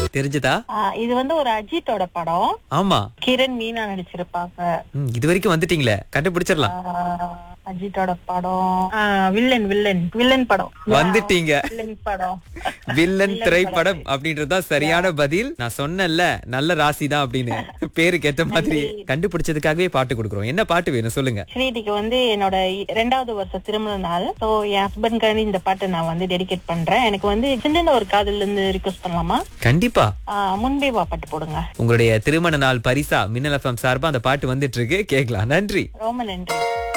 தெரிஞ்சதா ஆ, இது வந்து ஒரு அஜித்தோட படம் ஆமா கிரண் மீனா நடிச்சிருப்பாங்க ம், இது வரைக்கும் வந்துட்டீங்களே கண்டுபிடிச்சிடலாம் ஆ, அஜித்தோட படம் ஆ, வில்லன் வில்லன் வில்லன் படம் வந்துட்டீங்க வில்லன் படம் வில்லன் திரைப்படம் அப்படின்றதுதான் சரியான பதில் நான் சொன்னேன்ல நல்ல ராசி தான் அப்படின்னு பேருக்கு ஏத்த மாதிரி கண்டுபிடிச்சதுக்காகவே பாட்டு கொடுக்குறோம் என்ன பாட்டு வேணும் சொல்லுங்க ஸ்ரீதிக்கு வந்து என்னோட இ- ரெண்டாவது வருஷம் திருமண நாள் சோ என் ஹஸ்பண்ட்காண்டி இந்த பாட்டை நான் வந்து டெடிகேட் பண்றேன் எனக்கு வந்து சின்ன ஒரு காதல்ல இருந்து ரிக்வஸ்ட் பண்ணலாமா கண்டிப்பா ஆ, முன்பே வா பாட்டு போடுங்க உங்களுடைய திருமண நாள் பரிசா மின்னல் எஃப்எம் சார்பா அந்த பாட்டு வந்துட்டு இருக்கு கேட்கலாம் நன்றி ரொம்ப நன்றி